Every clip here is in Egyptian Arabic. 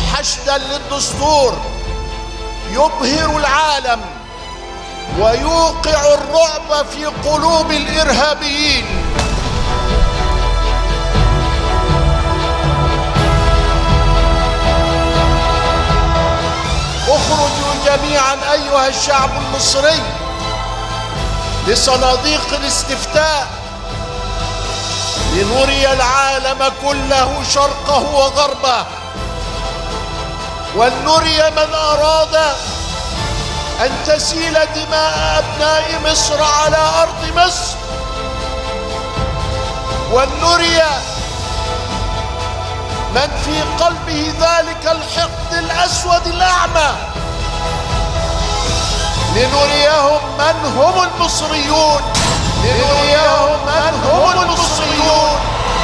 حشدا للدستور يبهر العالم ويوقع الرعب في قلوب الارهابيين اخرجوا جميعا ايها الشعب المصري لصناديق الاستفتاء لنري العالم كله شرقه وغربه ولنري من اراد ان تسيل دماء ابناء مصر على ارض مصر ولنري من في قلبه ذلك الحقد الاسود الاعمى لنريهم من هم المصريون لنريهم من هم المصريون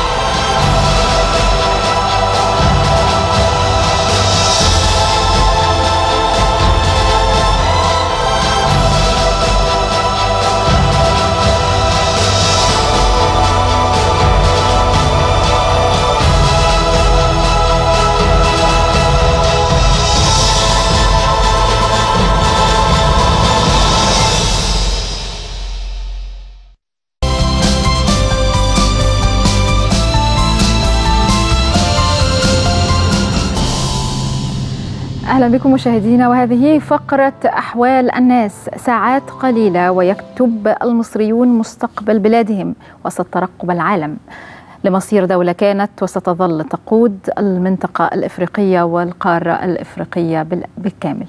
اهلا بكم مشاهدينا وهذه فقره احوال الناس ساعات قليله ويكتب المصريون مستقبل بلادهم وسط ترقب العالم لمصير دوله كانت وستظل تقود المنطقه الافريقيه والقاره الافريقيه بالكامل.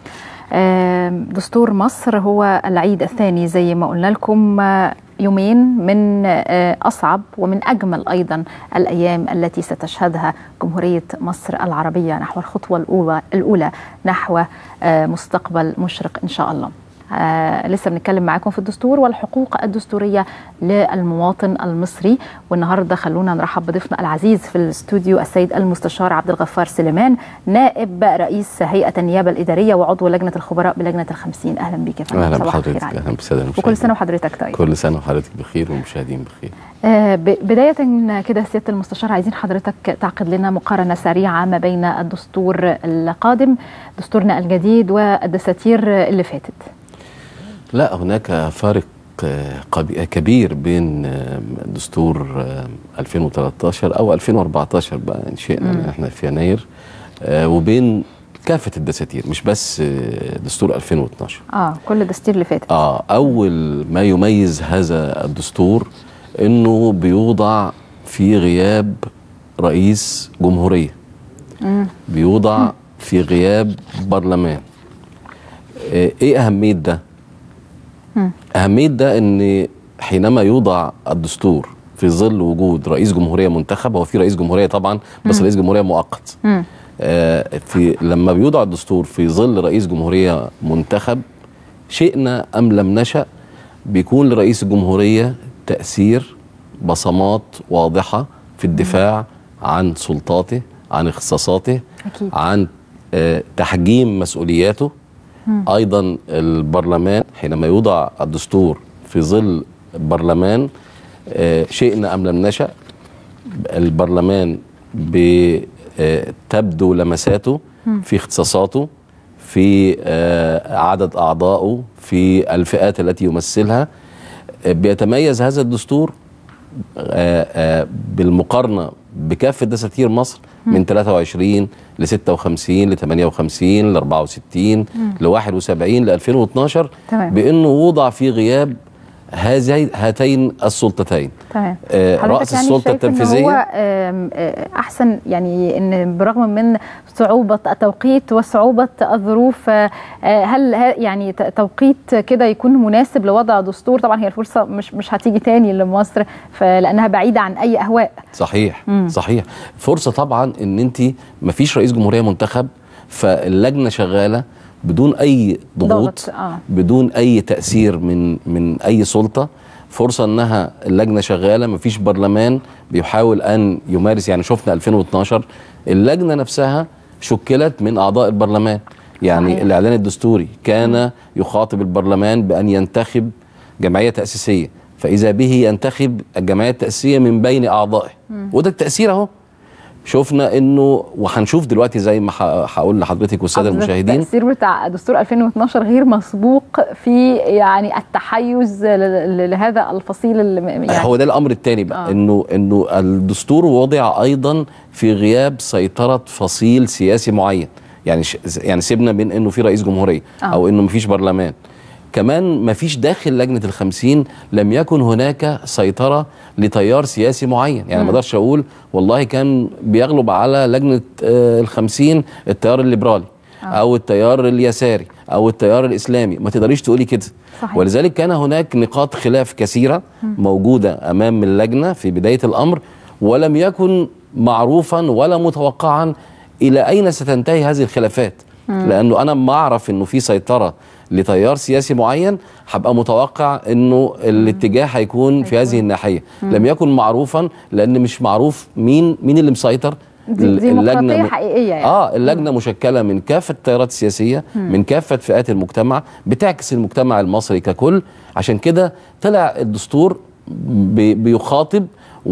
دستور مصر هو العيد الثاني زي ما قلنا لكم يومين من اصعب ومن اجمل ايضا الايام التي ستشهدها جمهوريه مصر العربيه نحو الخطوه الاولى الاولى نحو مستقبل مشرق ان شاء الله. آه لسه بنتكلم معاكم في الدستور والحقوق الدستوريه للمواطن المصري والنهارده خلونا نرحب بضيفنا العزيز في الاستوديو السيد المستشار عبد الغفار سليمان نائب رئيس هيئه النيابه الاداريه وعضو لجنه الخبراء بلجنه الخمسين اهلا بيك يا فندم اهلا بحضرتك اهلا بالساده وكل سنه وحضرتك طيب كل سنه وحضرتك بخير والمشاهدين بخير آه بدايه كده سياده المستشار عايزين حضرتك تعقد لنا مقارنه سريعه ما بين الدستور القادم دستورنا الجديد والدساتير اللي فاتت لا هناك فارق كبير بين دستور 2013 او 2014 بقى ان شئنا احنا في يناير وبين كافه الدساتير مش بس دستور 2012 اه كل الدساتير اللي فاتت اه اول ما يميز هذا الدستور انه بيوضع في غياب رئيس جمهوريه مم. بيوضع في غياب برلمان ايه اهميه ده أهمية ده أن حينما يوضع الدستور في ظل وجود رئيس جمهورية منتخب هو في رئيس جمهورية طبعا بس م. رئيس جمهورية مؤقت آه في لما بيوضع الدستور في ظل رئيس جمهورية منتخب شئنا أم لم نشأ بيكون لرئيس الجمهورية تأثير بصمات واضحة في الدفاع م. عن سلطاته عن اختصاصاته أكيد. عن آه تحجيم مسؤولياته ايضا البرلمان حينما يوضع الدستور في ظل برلمان شئنا ام لم نشا البرلمان تبدو لمساته في اختصاصاته في عدد اعضائه في الفئات التي يمثلها بيتميز هذا الدستور بالمقارنه بكافه دساتير مصر من 23 ل 56 ل 58 ل 64 ل 71 ل 2012 تمام. بانه وضع في غياب هذين هاتين السلطتين تمام آه راس يعني السلطه التنفيذيه إن هو احسن يعني ان برغم من صعوبه التوقيت وصعوبه الظروف هل يعني توقيت كده يكون مناسب لوضع دستور طبعا هي الفرصه مش مش هتيجي تاني لمصر لانها بعيده عن اي اهواء صحيح مم. صحيح فرصه طبعا ان انت ما فيش رئيس جمهوريه منتخب فاللجنه شغاله بدون اي ضغوط آه. بدون اي تاثير من من اي سلطه فرصه انها اللجنه شغاله مفيش برلمان بيحاول ان يمارس يعني شفنا 2012 اللجنه نفسها شكلت من اعضاء البرلمان يعني صحيح. الاعلان الدستوري كان يخاطب البرلمان بان ينتخب جمعيه تاسيسيه فاذا به ينتخب الجمعيه التاسيسيه من بين اعضائه وده التاثير اهو شفنا انه وهنشوم دلوقتي زي ما ح- هقول لحضرتك والساده أصل المشاهدين التأثير بتاع دستور 2012 غير مسبوق في يعني التحيز ل- ل- لهذا الفصيل اللي يعني هو ده الامر الثاني بقى آه. آه. انه انه الدستور وضع ايضا في غياب سيطره فصيل سياسي معين يعني ش يعني سيبنا من انه في رئيس جمهوريه آه. آه. او انه مفيش برلمان كمان مفيش داخل لجنه الخمسين لم يكن هناك سيطره لتيار سياسي معين يعني ما اقدرش اقول والله كان بيغلب على لجنه آه الخمسين التيار الليبرالي آه. او التيار اليساري او التيار الاسلامي ما تقدريش تقولي كده صحيح. ولذلك كان هناك نقاط خلاف كثيره موجوده امام اللجنه في بدايه الامر ولم يكن معروفا ولا متوقعا الى اين ستنتهي هذه الخلافات لانه انا ما اعرف انه في سيطره لتيار سياسي معين هبقى متوقع انه الاتجاه هيكون في هذه الناحيه لم يكن معروفا لان مش معروف مين مين اللي مسيطر دي- دي ديمقراطية م- حقيقية يعني. اه اللجنه مشكله من كافه التيارات السياسيه من كافه فئات المجتمع بتعكس المجتمع المصري ككل عشان كده طلع الدستور بي- بيخاطب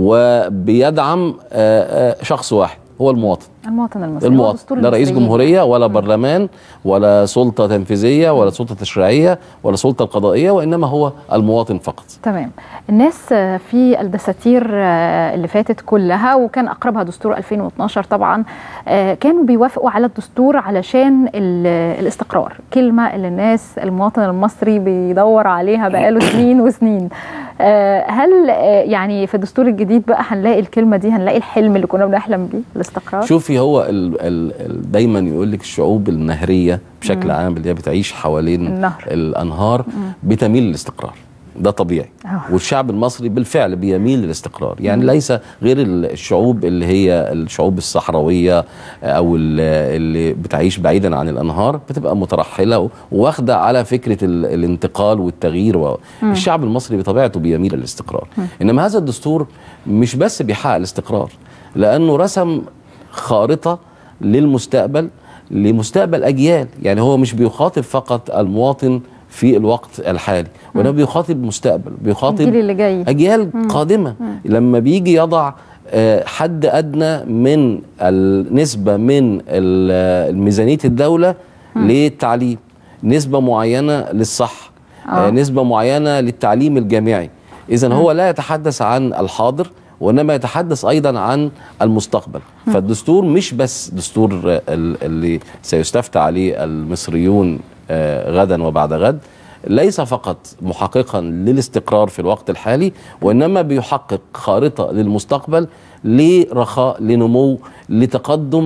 وبيدعم آه، آه، شخص واحد هو المواطن المواطن المصري هو المواطن دستور لا رئيس المصريين. جمهوريه ولا برلمان ولا سلطه تنفيذيه ولا سلطه تشريعيه ولا سلطه القضائيه وانما هو المواطن فقط تمام الناس آه، في الدساتير آه، اللي فاتت كلها وكان اقربها دستور 2012 طبعا آه، كانوا بيوافقوا على الدستور علشان ال- الاستقرار كلمه اللي الناس المواطن المصري بيدور عليها بقاله سنين وسنين آه، هل آه، يعني في الدستور الجديد بقى هنلاقي الكلمه دي هنلاقي الحلم اللي كنا بنحلم بيه الاستقرار شوفي هو ال ال ال دايما يقول لك الشعوب النهريه بشكل عام اللي هي بتعيش حوالين النهر. الانهار بتميل للاستقرار ده طبيعي آه. والشعب المصري بالفعل بيميل للاستقرار يعني ليس غير ال- الشعوب اللي هي الشعوب الصحراويه او ال- اللي بتعيش بعيدا عن الانهار بتبقى مترحله واخده على فكره ال- الانتقال والتغيير و... الشعب المصري بطبيعته بيميل للاستقرار انما هذا الدستور مش بس بيحقق الاستقرار لانه رسم خارطه للمستقبل لمستقبل اجيال يعني هو مش بيخاطب فقط المواطن في الوقت الحالي وانما بيخاطب مستقبل بيخاطب الجيل اللي جاي اجيال قادمه لما بيجي يضع آه، حد ادنى من النسبه من ال- ميزانيه الدوله للتعليم نسبه معينه للصحه آه. آه. نسبه معينه للتعليم الجامعي اذا هو لا يتحدث عن الحاضر وانما يتحدث ايضا عن المستقبل فالدستور مش بس دستور آه، ال- اللي سيستفتى عليه المصريون آه، غدا وبعد غد ليس فقط محققا للاستقرار في الوقت الحالي وانما بيحقق خارطه للمستقبل لرخاء لنمو لتقدم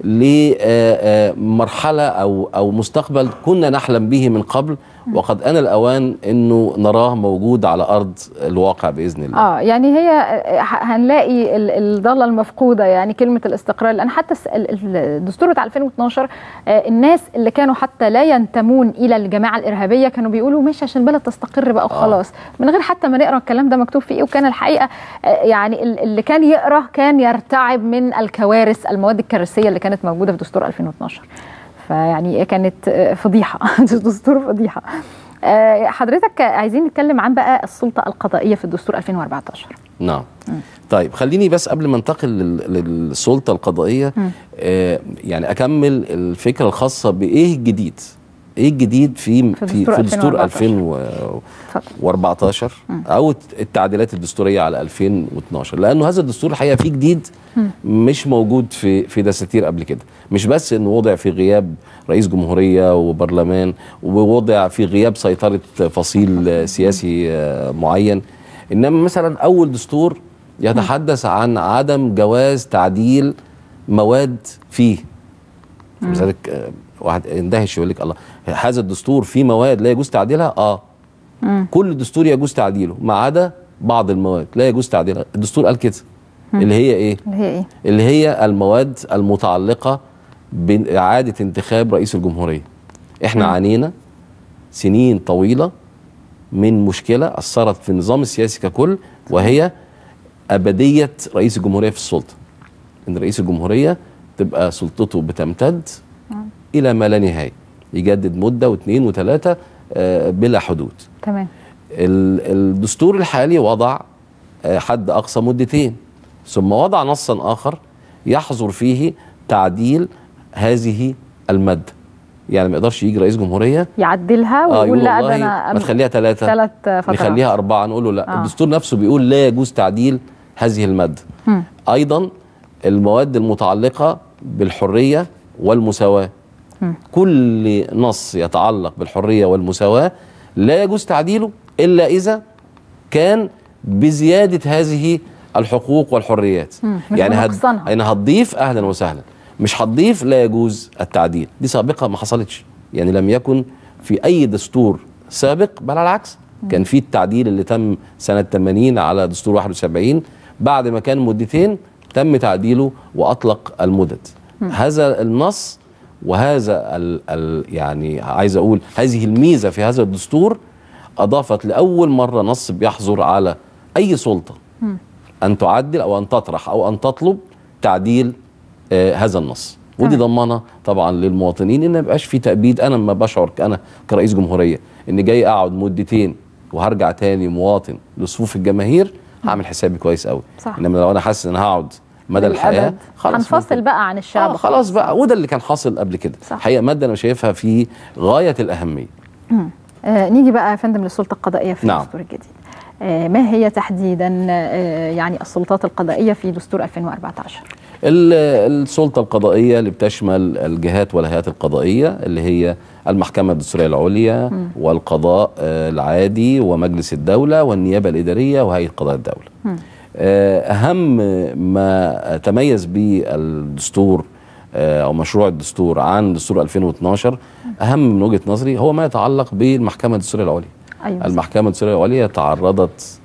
لمرحله او او مستقبل كنا نحلم به من قبل وقد ان الاوان انه نراه موجود على ارض الواقع باذن الله اه يعني هي آه، ه- هنلاقي ال- الضاله المفقوده يعني كلمه الاستقرار لان حتى الس- ال- ال- الدستور بتاع 2012 آه، الناس اللي كانوا حتى لا ينتمون الى الجماعه الارهابيه كانوا بيقولوا ماشي عشان البلد تستقر بقى وخلاص من غير حتى ما نقرا الكلام ده مكتوب فيه ايه وكان الحقيقه آه، يعني ال- اللي كان يقرا كان يرتعب من الكوارث المواد الكارثيه اللي كانت موجوده في دستور 2012 فيعني كانت آه، فضيحه دستور فضيحه آه، حضرتك عايزين نتكلم عن بقى السلطه القضائيه في الدستور 2014 نعم طيب خليني بس قبل ما انتقل لل- للسلطه القضائيه آه يعني اكمل الفكره الخاصه بايه الجديد ايه الجديد في في في, دستور في دستور 2014. 2014 او التعديلات الدستوريه على 2012 لانه هذا الدستور الحقيقه فيه جديد مش موجود في في دساتير قبل كده مش بس انه وضع في غياب رئيس جمهوريه وبرلمان ووضع في غياب سيطره فصيل سياسي آه، معين انما مثلا اول دستور يتحدث عن عدم جواز تعديل مواد فيه لذلك آه، واحد يندهش يقول لك الله هذا الدستور فيه مواد لا يجوز تعديلها اه كل دستور يجوز تعديله ما عدا بعض المواد لا يجوز تعديلها الدستور قال كده اللي هي ايه اللي هي ايه؟ اللي هي المواد المتعلقه باعاده انتخاب رئيس الجمهوريه احنا عانينا سنين طويله من مشكله اثرت في النظام السياسي ككل وهي ابديه رئيس الجمهوريه في السلطه ان رئيس الجمهوريه تبقى سلطته بتمتد الى ما لا نهايه يجدد مده واثنين وثلاثه آه، بلا حدود تمام ال- الدستور الحالي وضع آه، حد اقصى مدتين ثم وضع نصا اخر يحظر فيه تعديل هذه الماده يعني ما يقدرش يجي رئيس جمهوريه يعدلها اه ويقول يقول لا ده والله انا ما تخليها ثلاثه ثلاث فترات نخليها أربعة نقول له لا آه. آه. الدستور نفسه بيقول لا يجوز تعديل هذه المادة مم. أيضا المواد المتعلقة بالحرية والمساواة مم. كل نص يتعلق بالحرية والمساواة لا يجوز تعديله إلا إذا كان بزيادة هذه الحقوق والحريات مم. مش يعني بنقصانها. يعني هتضيف أهلا وسهلا مش هتضيف لا يجوز التعديل دي سابقة ما حصلتش يعني لم يكن في أي دستور سابق بل على العكس كان في التعديل اللي تم سنة 80 على دستور 71 بعد ما كان مدتين تم تعديله وأطلق المدد هذا النص وهذا ال ال يعني عايز أقول هذه الميزة في هذا الدستور أضافت لأول مرة نص بيحظر على أي سلطة أن تعدل أو أن تطرح أو أن تطلب تعديل آه هذا النص ودي تمام. ضمانه طبعا للمواطنين ان ما يبقاش في تأبيد انا لما بشعر انا كرئيس جمهوريه ان جاي اقعد مدتين وهرجع تاني مواطن لصفوف الجماهير هعمل حسابي كويس قوي صح. انما لو انا حاسس ان هقعد مدى الحياه للأبد. هنفصل ممكن. بقى عن الشعب آه خلاص بقى وده اللي كان حاصل قبل كده صح. حقيقه ماده انا شايفها في غايه الاهميه آه نيجي بقى يا فندم للسلطه القضائيه في نعم. الدستور الجديد آه ما هي تحديدا آه يعني السلطات القضائيه في دستور 2014 ال- السلطة القضائية اللي بتشمل الجهات والهيئات القضائية اللي هي المحكمة الدستورية العليا والقضاء آه، العادي ومجلس الدولة والنيابة الإدارية وهيئة قضاء الدولة آه، أهم ما تميز به الدستور آه، أو مشروع الدستور عن دستور 2012 أهم من وجهة نظري هو ما يتعلق بالمحكمة الدستورية العليا ايوه المحكمة الدستورية العليا تعرضت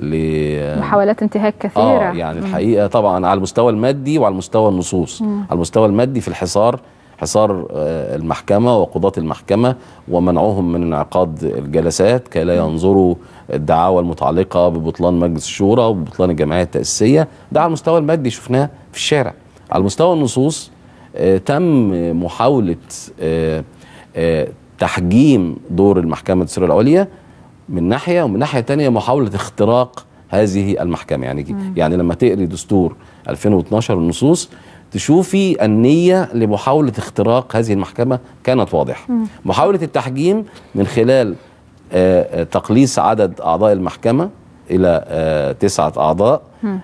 ل محاولات انتهاك كثيره اه يعني الحقيقه طبعا على المستوى المادي وعلى مستوى النصوص على المستوى المادي في الحصار حصار آه، المحكمه وقضاه المحكمه ومنعهم من انعقاد الجلسات كي لا ينظروا الدعاوى المتعلقه ببطلان مجلس الشورى وببطلان الجمعيه التاسيسيه ده على المستوى المادي شفناه في الشارع على المستوى النصوص آه، تم محاوله آه، آه، تحجيم دور المحكمه الدستوريه العليا من ناحيه ومن ناحيه تانية محاوله اختراق هذه المحكمه يعني يعني لما تقري دستور 2012 النصوص تشوفي النيه لمحاوله اختراق هذه المحكمه كانت واضحه محاوله التحجيم من خلال آه، آه، تقليص عدد اعضاء المحكمه الى آه، تسعه اعضاء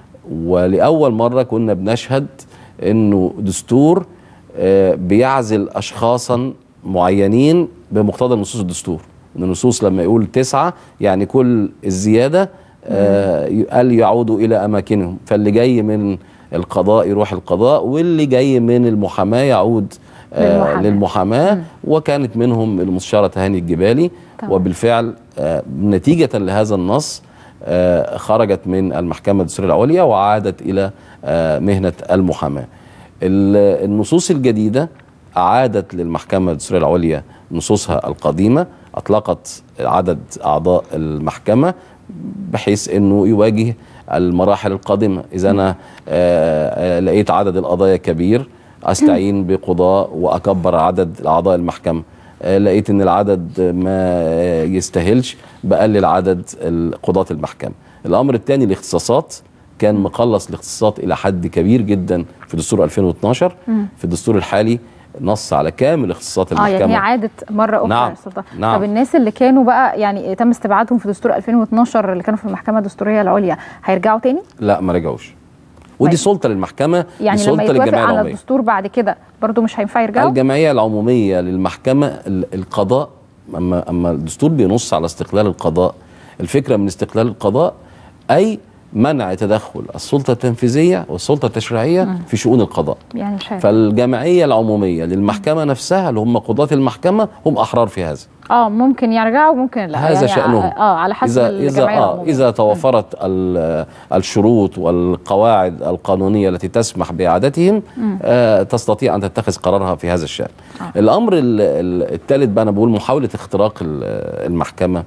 ولاول مره كنا بنشهد انه دستور آه، بيعزل اشخاصا معينين بمقتضى نصوص الدستور ان النصوص لما يقول تسعه يعني كل الزياده آه، قال يعودوا الى اماكنهم فاللي جاي من القضاء يروح القضاء واللي جاي من المحاماه يعود آه، للمحاماة. للمحاماه وكانت منهم المستشاره هاني الجبالي طبعا. وبالفعل آه، نتيجه لهذا النص آه، خرجت من المحكمه الدستوريه العليا وعادت الى آه، مهنه المحاماه. ال- النصوص الجديده اعادت للمحكمه الدستوريه العليا نصوصها القديمه اطلقت عدد اعضاء المحكمه بحيث انه يواجه المراحل القادمه اذا انا آه، آه، لقيت عدد القضايا كبير استعين بقضاء واكبر عدد اعضاء المحكمه آه، لقيت ان العدد ما آه، يستاهلش بقلل عدد ال- قضاة المحكمه الامر الثاني الاختصاصات كان مقلص الاختصاصات الى حد كبير جدا في دستور 2012 في الدستور الحالي نص على كامل اختصاصات اه المحكمه يعني هي عادت مره اخرى نعم، السلطه نعم. طب الناس اللي كانوا بقى يعني تم استبعادهم في دستور 2012 اللي كانوا في المحكمه الدستوريه العليا هيرجعوا تاني لا ما رجعوش ودي طيب. سلطه للمحكمه يعني دي لما سلطه يتوافق للجمعيه على العموميه الدستور بعد كده برضو مش هينفع يرجعوا الجمعيه العموميه للمحكمه ال- القضاء اما اما الدستور بينص على استقلال القضاء الفكره من استقلال القضاء اي منع تدخل السلطه التنفيذيه والسلطه التشريعيه في شؤون القضاء يعني مش هينفع فالجمعيه العموميه للمحكمه نفسها اللي هم قضاه المحكمه هم احرار في هذا اه ممكن يرجعوا وممكن لا هذا يعني شأنهم. اه على حسب إذا إذا الجمعيه آه العمومية. إذا توفرت ال- الشروط والقواعد القانونية التي تسمح بإعادتهم آه تستطيع أن تتخذ قرارها في هذا الشأن. الأمر ال- ال- الثالث بقى أنا بقول محاولة اختراق ال- المحكمة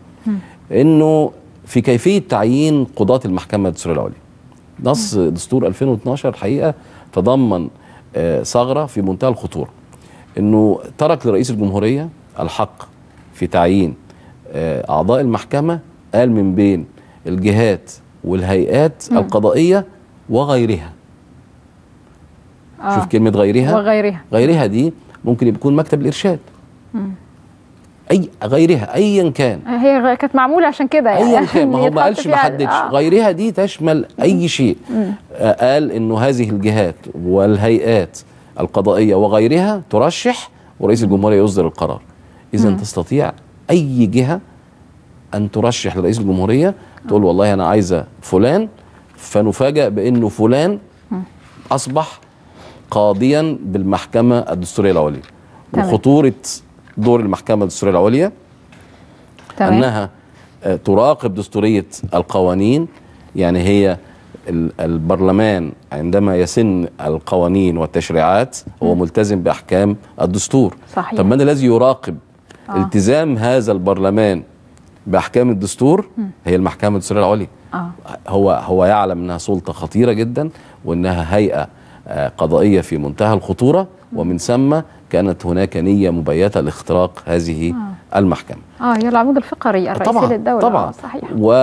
إنه في كيفية تعيين قضاة المحكمة الدستورية العليا. نص دستور 2012 الحقيقة تضمن آه ثغرة في منتهى الخطورة. إنه ترك لرئيس الجمهورية الحق في تعيين آه، اعضاء المحكمه قال من بين الجهات والهيئات القضائيه وغيرها آه. شوف كلمه غيرها وغيرها غيرها دي ممكن يكون مكتب الارشاد اي غيرها ايا كان هي غ- كانت معموله عشان كده ايا كان ما هو ما يتحط قالش ما فيها- حددش آه. غيرها دي تشمل اي شيء آه، قال انه هذه الجهات والهيئات القضائيه وغيرها ترشح ورئيس الجمهوريه يصدر القرار اذا تستطيع اي جهه ان ترشح لرئيس الجمهوريه تقول والله انا عايزه فلان فنفاجأ بانه فلان اصبح قاضيا بالمحكمه الدستوريه العليا تمام. وخطوره دور المحكمه الدستوريه العليا تمام انها آه، تراقب دستوريه القوانين يعني هي ال- البرلمان عندما يسن القوانين والتشريعات هو ملتزم باحكام الدستور صحيح. طب من الذي يراقب آه. التزام هذا البرلمان باحكام الدستور هي المحكمه الدستوريه العليا اه هو هو يعلم انها سلطه خطيره جدا وانها هيئه آه، قضائيه في منتهى الخطوره ومن ثم كانت هناك نيه مبيته لاختراق هذه المحكمه اه هي العمود الفقري الرئيسي طبعا للدوله طبعا آه، صحيح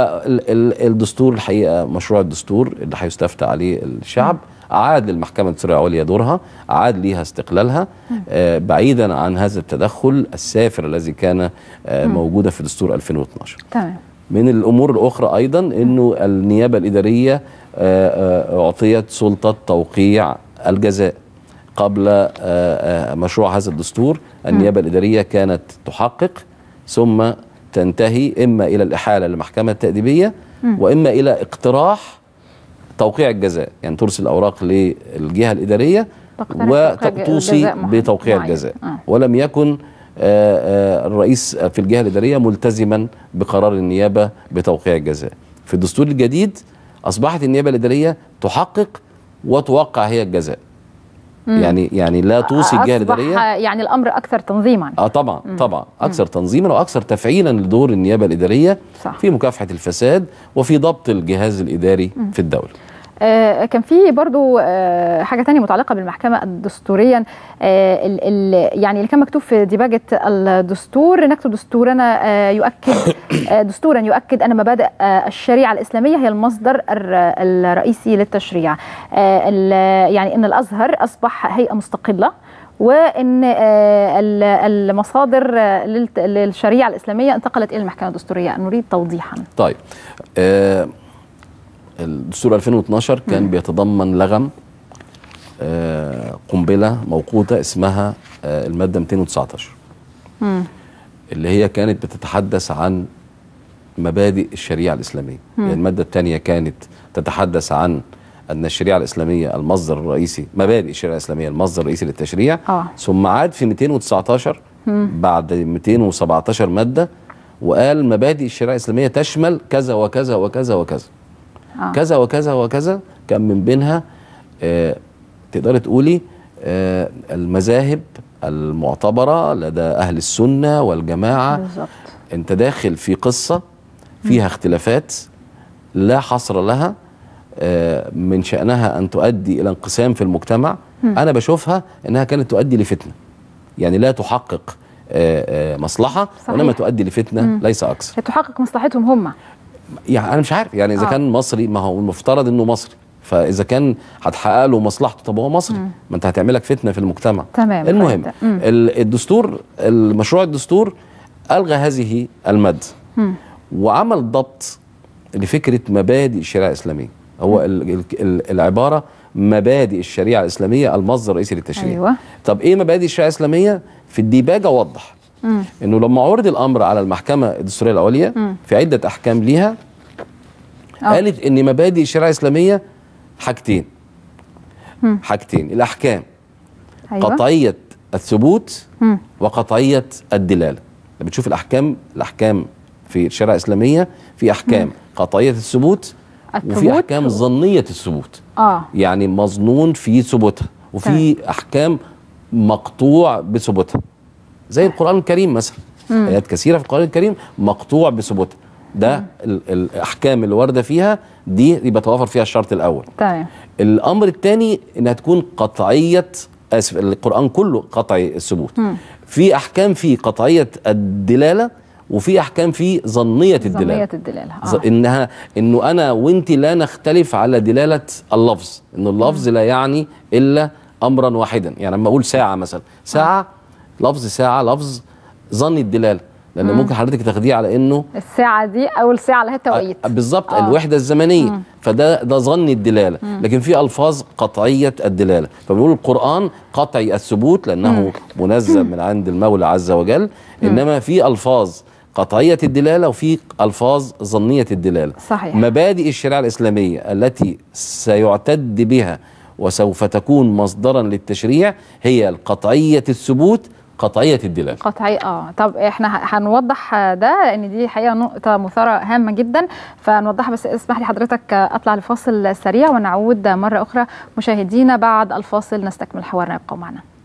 والدستور الحقيقه مشروع الدستور اللي هيستفتى عليه الشعب عاد للمحكمه الدستوريه العليا دورها عاد ليها استقلالها آه بعيدا عن هذا التدخل السافر الذي كان آه موجودا في دستور 2012 تمام من الامور الاخرى ايضا انه النيابه الاداريه آه، آه، اعطيت سلطه توقيع الجزاء قبل آه، آه، مشروع هذا الدستور النيابه الاداريه كانت تحقق ثم تنتهي اما الى الاحاله للمحكمه التاديبيه واما الى اقتراح توقيع الجزاء يعني ترسل اوراق للجهه الاداريه تقترح توقيع وتوصي جزاء معين- بتوقيع معين. الجزاء آه. ولم يكن آه، آه، الرئيس في الجهه الاداريه ملتزما بقرار النيابه بتوقيع الجزاء. في الدستور الجديد اصبحت النيابه الاداريه تحقق وتوقع هي الجزاء. يعني يعني لا توصي الجهه أصبح الاداريه يعني الامر اكثر تنظيما اه طبعا طبعا اكثر تنظيما واكثر تفعيلا لدور النيابه الاداريه صح. في مكافحه الفساد وفي ضبط الجهاز الاداري في الدوله. آه، كان في برضو آه، حاجة تانية متعلقة بالمحكمة دستوريا آه، ال- ال- يعني اللي كان مكتوب في ديباجة الدستور نكتب دستورنا آه، يؤكد آه، دستورا يؤكد أن مبادئ آه، الشريعة الإسلامية هي المصدر الر- الرئيسي للتشريع آه، ال- يعني أن الأزهر أصبح هيئة مستقلة وان آه، ال- المصادر آه، للت- للشريعه الاسلاميه انتقلت الى المحكمه الدستوريه نريد توضيحا طيب آه الدستور 2012 كان بيتضمن لغم آه قنبله موقوته اسمها آه الماده 219 اللي هي كانت بتتحدث عن مبادئ الشريعه الاسلاميه يعني الماده الثانيه كانت تتحدث عن ان الشريعه الاسلاميه المصدر الرئيسي مبادئ الشريعه الاسلاميه المصدر الرئيسي للتشريع آه. ثم عاد في 219 بعد 217 ماده وقال مبادئ الشريعه الاسلاميه تشمل كذا وكذا وكذا وكذا آه. كذا وكذا وكذا كان من بينها آه تقدري تقولي آه المذاهب المعتبره لدى اهل السنه والجماعه بالظبط انت داخل في قصه فيها اختلافات لا حصر لها آه، من شأنها أن تؤدي إلى انقسام في المجتمع أنا بشوفها أنها كانت تؤدي لفتنة يعني لا تحقق آه، آه، مصلحة صحيح. وإنما تؤدي لفتنة ليس أكثر تحقق مصلحتهم هم يعني أنا مش عارف يعني إذا آه. كان مصري ما هو المفترض إنه مصري فإذا كان هتحقق له مصلحته طب هو مصري ما أنت هتعملك فتنة في المجتمع تمام، المهم فهمت. مم. ال- الدستور المشروع الدستور ألغى هذه المادة وعمل ضبط لفكره مبادئ الشريعه الاسلاميه هو ال ال ال العباره مبادئ الشريعه الاسلاميه المصدر الرئيسي للتشريع أيوة. طب ايه مبادئ الشريعه الاسلاميه في الديباجه وضح انه لما عرض الامر على المحكمه الدستوريه العليا في عده احكام ليها آه. قالت ان مبادئ الشريعه الاسلاميه حاجتين حاجتين الاحكام أيوة. قطعيه الثبوت مم. وقطعيه الدلاله لما بتشوف الاحكام الاحكام في الشريعه الاسلاميه في احكام قطعيه الثبوت وفي الثبوت احكام و- ظنيه الثبوت اه يعني مظنون في ثبوتها وفي احكام مقطوع بثبوتها زي القران الكريم مثلا ايات كثيره في القران الكريم مقطوع بثبوتها ده ال- الاحكام اللي وارده فيها دي يبقى توافر فيها الشرط الاول تمام الامر الثاني انها تكون قطعيه اسف القران كله قطعي الثبوت في احكام فيه قطعيه الدلاله وفي احكام فيه ظنيه الدلاله ظنية الدلالة ظ- آه. انها انه انا وانت لا نختلف على دلاله اللفظ انه اللفظ لا يعني الا امرا واحدا يعني لما اقول ساعه مثلا ساعه لفظ ساعه لفظ ظني الدلاله لان ممكن حضرتك تاخديه على انه الساعه دي اول ساعه لها توقيت آه، بالظبط آه. الوحده الزمنيه فده ده ظني الدلاله لكن في الفاظ قطعيه الدلاله فبنقول القران قطعي الثبوت لانه منزل من عند المولى عز وجل انما في الفاظ قطعيه الدلاله وفي الفاظ ظنيه الدلاله صحيح. مبادئ الشريعه الاسلاميه التي سيعتد بها وسوف تكون مصدرا للتشريع هي القطعيه الثبوت قطعيه الدلاله قطعي اه طب احنا ه- هنوضح ده لان دي حقيقه نقطه مثاره هامه جدا فنوضحها بس اسمح لي حضرتك اطلع لفاصل سريع ونعود مره اخرى مشاهدينا بعد الفاصل نستكمل حوارنا يبقوا معنا